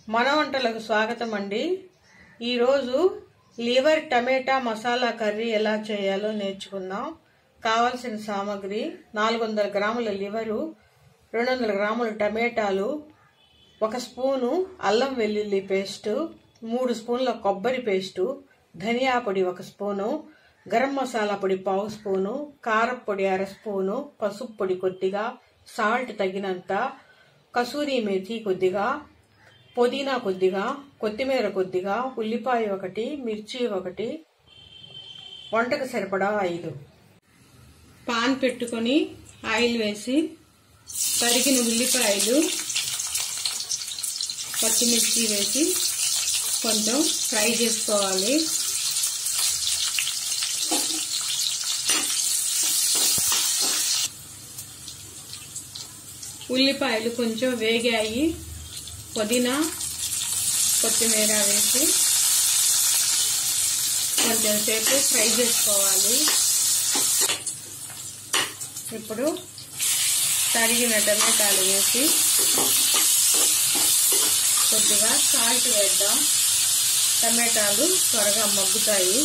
మన వంటలకు స్వాగతం అండి ఈరోజు లివర్ టమాటా మసాలా కర్రీ ఎలా చేయాలో నేర్చుకుందాం కావలసిన సామాగ్రి నాలుగు వందల గ్రాముల లివరు రెండు వందల గ్రాముల టమాటాలు ఒక స్పూను అల్లం వెల్లుల్లి పేస్టు మూడు స్పూన్ల కొబ్బరి పేస్టు ధనియా పొడి ఒక స్పూను గరం మసాలా పొడి పావు స్పూను కారం పొడి అర స్పూను పసుపు పొడి కొద్దిగా సాల్ట్ తగినంత కసూరి మేథి కొద్దిగా పుదీనా కొద్దిగా కొత్తిమీర కొద్దిగా ఉల్లిపాయ ఒకటి మిర్చి ఒకటి వంటకు సరిపడా ఐదు పాన్ పెట్టుకొని ఆయిల్ వేసి తరిగిన ఉల్లిపాయలు పచ్చిమిర్చి వేసి కొంచెం ఫ్రై చేసుకోవాలి ఉల్లిపాయలు కొంచెం వేగాయి పుదీనా కొత్తిమీర వేసి కొంచెం సేపు ఫ్రై చేసుకోవాలి ఇప్పుడు తరిగిన టమాటాలు వేసి కొద్దిగా సాల్ట్ వేద్దాం టమాటాలు త్వరగా మగ్గుతాయి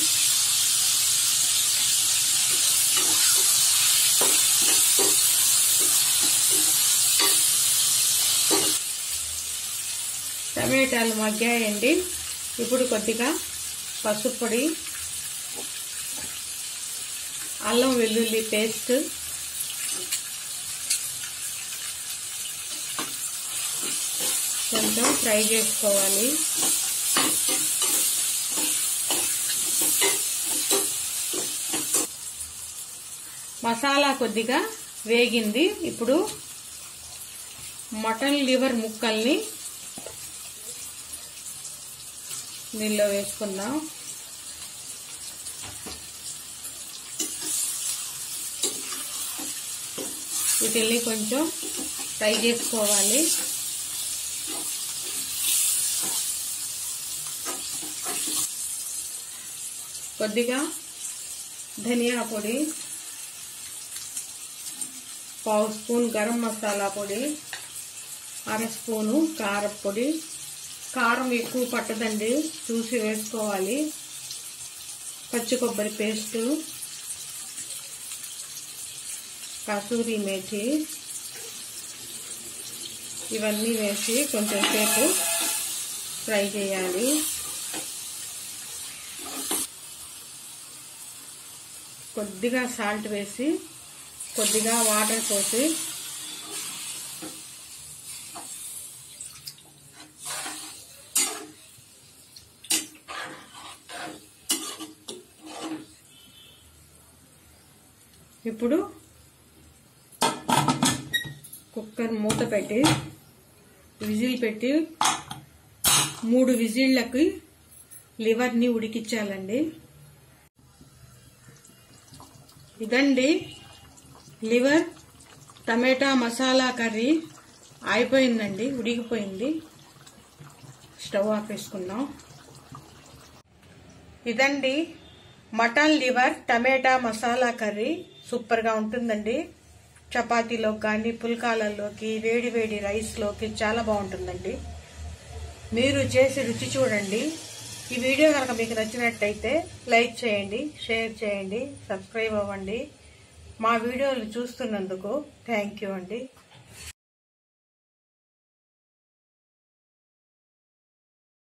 టమాటాలు మగ్గాయండి ఇప్పుడు కొద్దిగా పసుపు పొడి అల్లం వెల్లుల్లి పేస్ట్ కొంచెం ఫ్రై చేసుకోవాలి మసాలా కొద్దిగా వేగింది ఇప్పుడు మటన్ లివర్ ముక్కల్ని నీళ్ళలో వేసుకుందాం వీటిల్ని కొంచెం ఫ్రై చేసుకోవాలి కొద్దిగా ధనియా పొడి పావు స్పూన్ గరం మసాలా పొడి అర స్పూను కారం పొడి కారం ఎక్కువ పట్టదండి చూసి వేసుకోవాలి పచ్చి కొబ్బరి పేస్టు కసూరి మేథి ఇవన్నీ వేసి కొంచెం సేపు ఫ్రై చేయాలి కొద్దిగా సాల్ట్ వేసి కొద్దిగా వాటర్ పోసి ఇప్పుడు కుక్కర్ మూత పెట్టి విజిల్ పెట్టి మూడు విజిళ్ళకి లివర్ని ఉడికించాలండి ఇదండి లివర్ టమాటా మసాలా కర్రీ అయిపోయిందండి ఉడికిపోయింది స్టవ్ ఆఫ్ వేసుకుందాం ఇదండి mutton liver tomato masala curry సూపర్గా ఉంటుందండి చపాతీలోకి కానీ పుల్కాలలోకి వేడి వేడి రైస్లోకి చాలా బాగుంటుందండి మీరు చేసి రుచి చూడండి ఈ వీడియో కనుక మీకు నచ్చినట్టయితే లైక్ చేయండి షేర్ చేయండి సబ్స్క్రైబ్ అవ్వండి మా వీడియోలు చూస్తున్నందుకు థ్యాంక్ యూ అండి